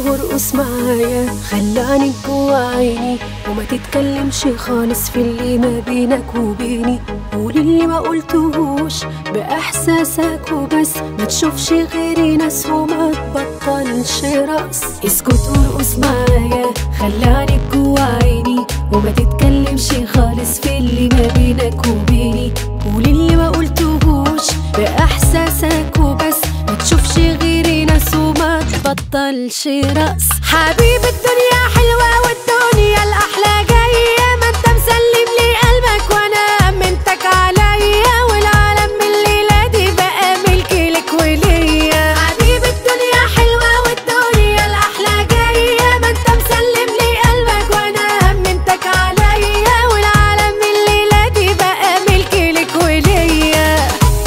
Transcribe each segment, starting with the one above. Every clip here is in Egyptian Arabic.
وارقص معايا خلاني جوا عيني وما تتكلمش خالص في اللي ما بينك وبيني قول اللي ما قلتهوش باحساسك وبس ما تشوفش غيري ناس وما تبطلش رقص اسكت وارقص معايا خلاني جوا عيني وما تتكلمش خالص في اللي ما بينك وبيني قول اللي ما قلتهوش باحساسك وبس ما تشوفش غيري ناس وما تبطلش رقص حبيب الدنيا حلوة والدنيا الأحلى جاية ما انت مسلم لي قلبك وانا امنتك عليا والعالم من الليلة دي بقى ملكي لك وليا حبيب الدنيا حلوة والدنيا الأحلى جاية ما انت مسلم لي قلبك وانا امنتك عليا والعالم من الليلة دي بقى ملكي لك وليا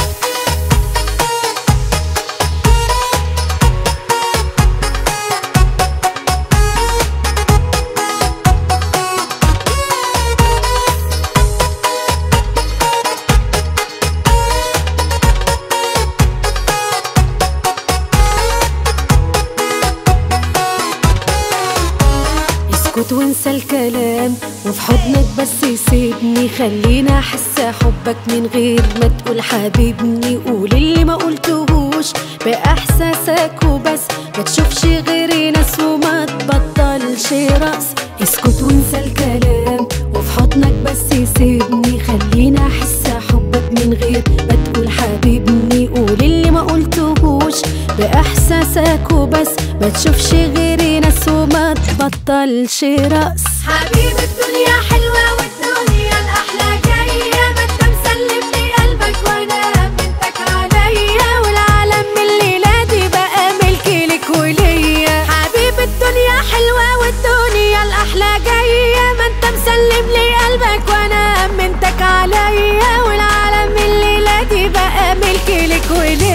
اسكت وانسى الكلام وفي حضنك بس يسيبني خلينا احس حبك من غير ما تقول حبيبني قول اللي ما قلتهوش باحساسك وبس ما تشوفش غيري ناس وما تبطلش رقص اسكت وانسى الكلام وفي حضنك بس يسيبني خلينا احس حبك من غير ما تقول حبيبني قول اللي ما قلتهوش باحساسك وبس ما تشوفش غيري ناس وما تبطلش رقص حبيب الدنيا حلوة والدنيا الأحلى جاية ما انت مسلم لي قلبك وانا بنتك عليا والعالم من الليلة دي بقى ملكي لك وليا حبيب الدنيا حلوة والدنيا الأحلى جاية ما انت مسلم لي قلبك وانا امنتك عليا والعالم من الليلة دي بقى ملكي لك وليا